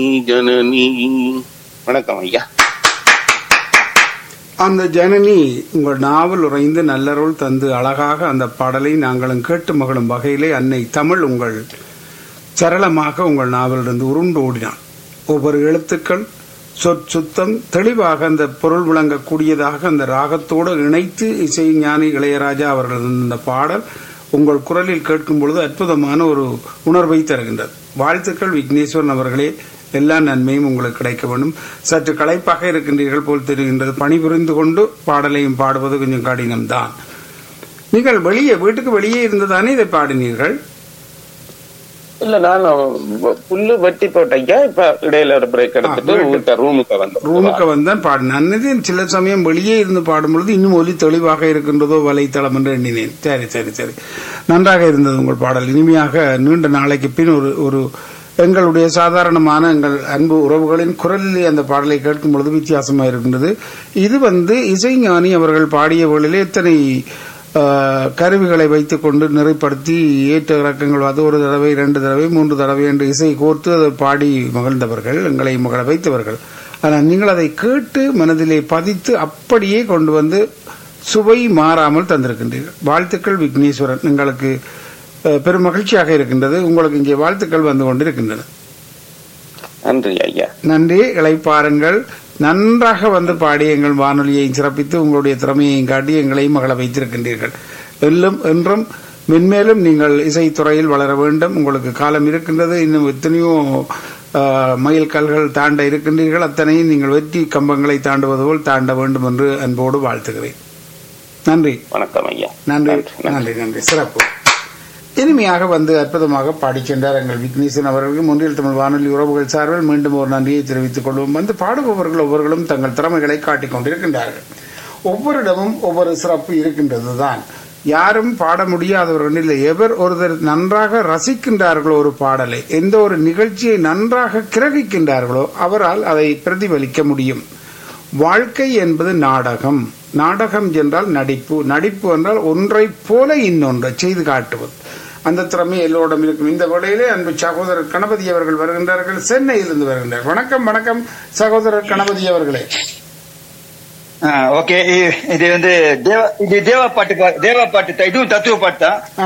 ஜனனி வணக்கம் ஐயா அந்த ஜனனி உங்கள் நாவல் உறைந்து நல்லருள் தந்து அழகாக அந்த பாடலை நாங்களும் கேட்டு மகளும் வகையிலே அன்னை தமிழ் உங்கள் சரளமாக உங்கள் நாவலிருந்து உருண்டு ஓடினான் ஒவ்வொரு எழுத்துக்கள் சொற்சுத்தம் தெளிவாக அந்த பொருள் விளங்கக்கூடியதாக அந்த ராகத்தோடு இணைத்து இசை ஞானி இளையராஜா அவர்களது இந்த பாடல் உங்கள் குரலில் கேட்கும் பொழுது அற்புதமான ஒரு உணர்வை தருகின்றது வாழ்த்துக்கள் விக்னேஸ்வரன் அவர்களே எல்லா நன்மையும் உங்களுக்கு கிடைக்க வேண்டும் சற்று களைப்பாக இருக்கின்றீர்கள் போல் தெரிகின்றது பணிபுரிந்து கொண்டு பாடலையும் பாடுவது கொஞ்சம் கடினம்தான் நீங்கள் வெளியே வீட்டுக்கு வெளியே இருந்துதானே இதை பாடினீர்கள் இல்ல நான் புல்லு வெட்டி போட்ட ஐயா இப்ப இடையில ஒரு பிரேக் எடுத்துட்டு break. வீட்டை ரூமுக்கு வந்தோம் ரூமுக்கு வந்தான் பாடினேன் அன்னது சில சமயம் வெளியே இருந்து பாடும்பொழுது இன்னும் ஒலி தெளிவாக இருக்கின்றதோ வலைத்தளம் என்று எண்ணினேன் சரி சரி சரி நன்றாக இருந்தது உங்கள் பாடல் இனிமையாக நீண்ட நாளைக்கு பின் ஒரு ஒரு எங்களுடைய சாதாரணமான எங்கள் அன்பு உறவுகளின் குரலிலே அந்த பாடலை கேட்கும் பொழுது வித்தியாசமாக இருக்கின்றது இது வந்து இசைஞானி அவர்கள் பாடிய வேளையிலே எத்தனை ஆஹ், கருவிகளை வைத்துக்கொண்டு நிறைப்படுத்தி ஏற்ற இறக்கங்கள் அது ஒரு தடவை இரண்டு தடவை மூன்று தடவை என்று இசை கோர்த்து அதை பாடி மகிழ்ந்தவர்கள் எங்களை மகள வைத்தவர்கள் ஆனால் நீங்கள் அதை கேட்டு மனதிலே பதித்து அப்படியே கொண்டு வந்து சுவை மாறாமல் தந்திருக்கின்றீர்கள் வாழ்த்துக்கள் விக்னேஸ்வரன் உங்களுக்கு அஹ், பெரும் மகிழ்ச்சியாக இருக்கின்றது உங்களுக்கு இங்கே வாழ்த்துக்கள் வந்து கொண்டிருக்கின்றன நன்றி ஐயா நன்றி இளைப்பாருங்கள் நன்றாக வந்து பாடி எங்கள் வானொலியை சிறப்பித்து உங்களுடைய திறமையையும் காட்டி எங்களையும் மகள வைத்திருக்கின்றீர்கள் எல்லும் என்றும் மென்மேலும் நீங்கள் இசைத்துறையில் வளர வேண்டும் உங்களுக்கு காலம் இருக்கின்றது இன்னும் எத்தனையோ ஆஹ், மைல்கல்கள் தாண்ட இருக்கின்றீர்கள் அத்தனையும் நீங்கள் வெற்றி கம்பங்களை தாண்டுவது போல் தாண்ட வேண்டும் என்று அன்போடு வாழ்த்துகிறேன் நன்றி வணக்கம் ஐயா நன்றி நன்றி நன்றி சிறப்பு இனிமையாக வந்து அற்புதமாக பாடிச் சென்றார் எங்கள் விக்னேசன் அவர்களுக்கு முன்னில் தமிழ் வானொலி உறவுகள் சார்பில் மீண்டும் ஒரு நன்றியை தெரிவித்துக் கொள்வோம் வந்து பாடுபவர்கள் ஒவ்வொருவர்களும் தங்கள் திறமைகளை காட்டிக் கொண்டிருக்கின்றார்கள் ஒவ்வொரு இடமும் ஒவ்வொரு சிறப்பு இருக்கின்றது தான் யாரும் பாட முடியாதவர்கள் இல்லை எவர் ஒருவர் நன்றாக ரசிக்கின்றார்களோ ஒரு பாடலை எந்த ஒரு நிகழ்ச்சியை நன்றாக கிரகிக்கின்றார்களோ அவரால் அதை பிரதிபலிக்க முடியும் வாழ்க்கை என்பது நாடகம் நாடகம் என்றால் நடிப்பு நடிப்பு என்றால் ஒன்றை போல இன்னொன்றை செய்து காட்டுவது அந்த திறமை எல்லோரிடம் இருக்கும் இந்த வேளையிலே அன்பு சகோதரர் கணபதி அவர்கள் வருகின்றார்கள் சென்னையிலிருந்து வருகின்றார் வணக்கம் வணக்கம் சகோதரர் கணபதி அவர்களே ஓகே இது வந்து தேவ இது தேவா பாட்டு பா- தேவா பாட்டு தான். இதுவும் தத்துவ பாட்டு தான் ஆ,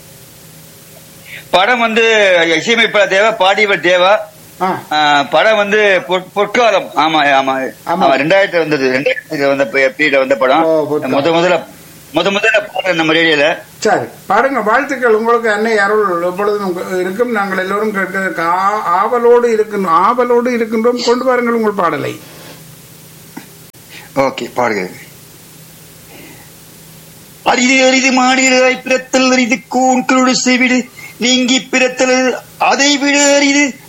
படம் வந்து இசையமைப்பாளர் தேவா பாடியவர் தேவா ஆ, ஆ, படம் வந்து பொற்- பொற்காலம் ஆமா ஆமா ஆமா. ஆமா ரெண்டாயிரத்துல வந்தது ரெண்டாயிரத்துல வந்த பீரியட்ல வந்த படம் ஓ, பொற்காலம். முத முதல்ல முத முதல்ல பாடுறேன் நம்ம ரேடியோல சரி பாருங்க வாழ்த்துக்கள் உங்களுக்கு அன்னை அருள் எப்பொழுதும் உங்க- இருக்கும் நாங்கள் எல்லோரும் கேட்க ஆ- ஆவலோடு இருக்கின்றோம் ஆவலோடு இருக்கின்றோம் கொண்டு வாருங்கள் உங்கள் பாடலை ஓகே பாடுங்க அரிது அரிது மாடியதாய் பிறத்தல் அரிது கூண்களோடு செவிடு நீங்கி பிறத்தல் அதை விட அரிது